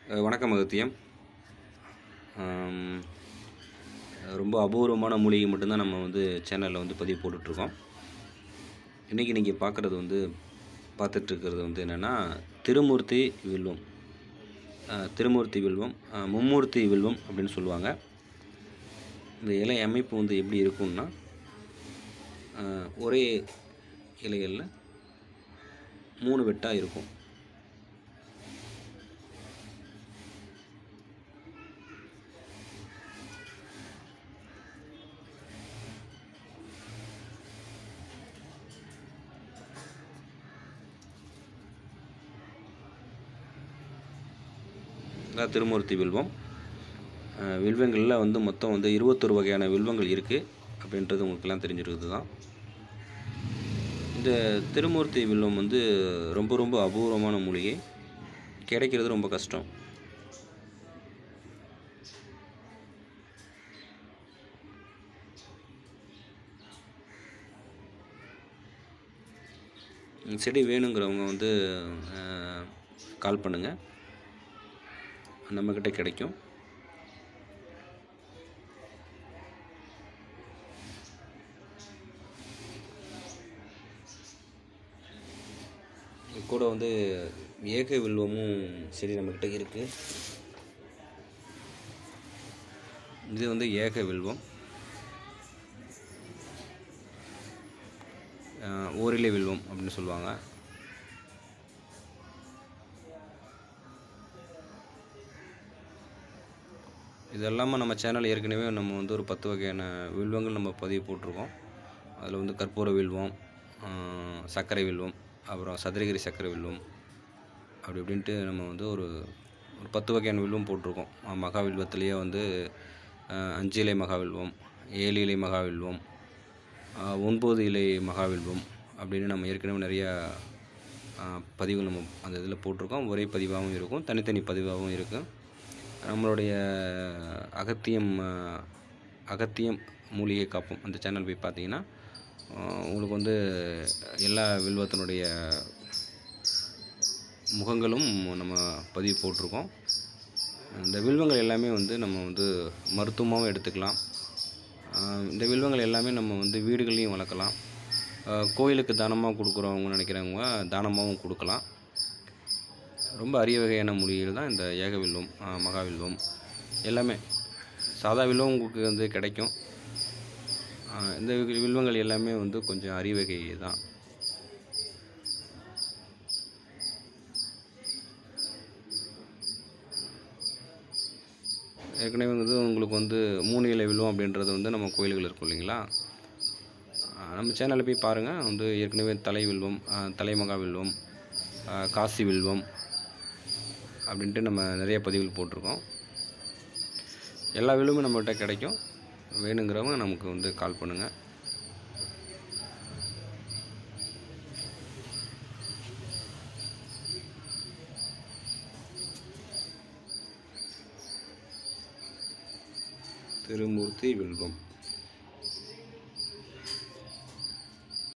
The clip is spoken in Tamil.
அஹ் வணக்கம் அகத்தியம் ஆம், ரொம்ப அபூர்வமான மூலிகை மட்டும்தான் நம்ம வந்து சேனலில் வந்து பதிவு போட்டுட்ருக்கோம் இன்றைக்கி நீங்கள் பார்க்குறது வந்து பார்த்துட்ருக்கிறது வந்து என்னென்னா திருமூர்த்தி வில்வம் அஹ், திருமூர்த்தி வில்வம் அஹ், மும்மூர்த்தி வில்வம் அப்படின்னு சொல்லுவாங்க இந்த இலை அமைப்பு வந்து எப்படி இருக்கும்னா அஹ், ஒரே இலைகளில் மூணு வெட்டாக இருக்கும் அதான் திருமூர்த்தி வில்வம் அஹ் வில்வங்களில் வந்து மொத்தம் வந்து இருபத்தொரு வகையான வில்வங்கள் இருக்குது அப்படின்றது உங்களுக்கெல்லாம் தெரிஞ்சிருக்குது தான் இந்த திருமூர்த்தி வில்வம் வந்து ரொம்ப ரொம்ப அபூர்வமான மூலிகை கிடைக்கிறது ரொம்ப கஷ்டம் இந்த செடி வேணுங்கிறவங்க வந்து அஹ், கால் பண்ணுங்கள் நம்மக்கிட்ட கிடைக்கும் இது கூட வந்து ஏக வில்வமும் செடி நம்மக்கிட்ட இருக்குது இது வந்து ஏக வில்வம் அஹ், ஓரிலை வில்வம் அப்படின்னு சொல்லுவாங்க இது எல்லாமே நம்ம சேனல் ஏற்கனவே நம்ம வந்து ஒரு பத்து வகையான வில்வங்கள் நம்ம பதிவு போட்டிருக்கோம் அதில் வந்து கற்பூர வில்வம் ஆஹ், சர்க்கரை வில்வம் அப்புறம் சதுரகிரி சர்க்கரை வில்வம் அப்படி இப்படின்ட்டு நம்ம வந்து ஒரு ஒரு பத்து வகையான வில்வம் போட்டிருக்கோம் ஆஹ், மகா வில்வத்திலேயே வந்து ஆஹ், அஞ்சு இலை மகா வில்வம் ஏழு இலை மகா வில்வம் ஆஹ், ஒன்பது இலை மகா வில்வம் அப்படின்னு நம்ம ஏற்கனவே நிறையா ஆஹ், பதிவு நம்ம அந்த இதில் போட்டிருக்கோம் ஒரே பதிவாகவும் இருக்கும் தனித்தனி பதிவாகவும் இருக்கும் நம்மளுடைய அகத்தியம் ஆஹ், அகத்தியம் மூலிகை காப்போம் அந்த சேனல் போய் பார்த்தீங்கன்னா ஆஹ், உங்களுக்கு வந்து எல்லா வில்வத்தினுடைய முகங்களும் நம்ம பதிவு போட்டிருக்கோம் இந்த வில்வங்கள் எல்லாமே வந்து நம்ம வந்து மருத்துவமாகவும் எடுத்துக்கலாம் ஆஹ், இந்த வில்வங்கள் எல்லாமே நம்ம வந்து வீடுகள்லையும் வளர்க்கலாம் ஆஹ், கோயிலுக்கு தானமாக கொடுக்குறவங்க நினைக்கிறவங்க தானமாகவும் கொடுக்கலாம் ரொம்ப அரிய வகையான மூலிகைகள் தான் இந்த ஏக வில்வம் ஆஹ், மகா வில்வம் எல்லாமே சாதா வில்வம் உங்களுக்கு வந்து கிடைக்கும் ஆஹ், இந்த வி- வில்வங்கள் எல்லாமே வந்து கொஞ்சம் அரிய வகை தான் ஏற்கனவே வந்து உங்களுக்கு வந்து மூணு இலை வில்வம் அப்படின்றது வந்து நம்ம கோயில்கள் இருக்கும் இல்லைங்களா ஆஹ், நம்ம சேனலில் போய் பாருங்கள் வந்து ஏற்கனவே தலை வில்வம் ஆஹ், தலைமகா வில்வம் ஆஹ், காசி வில்வம் அப்படின்ட்டு நம்ம நிறைய பதிவுகள் போட்டிருக்கோம் எல்லா வில்வமும் நம்மகிட்ட கிடைக்கும் வேணுங்கிறவங்க நமக்கு வந்து கால் பண்ணுங்கள் திருமூர்த்தி வில்வம்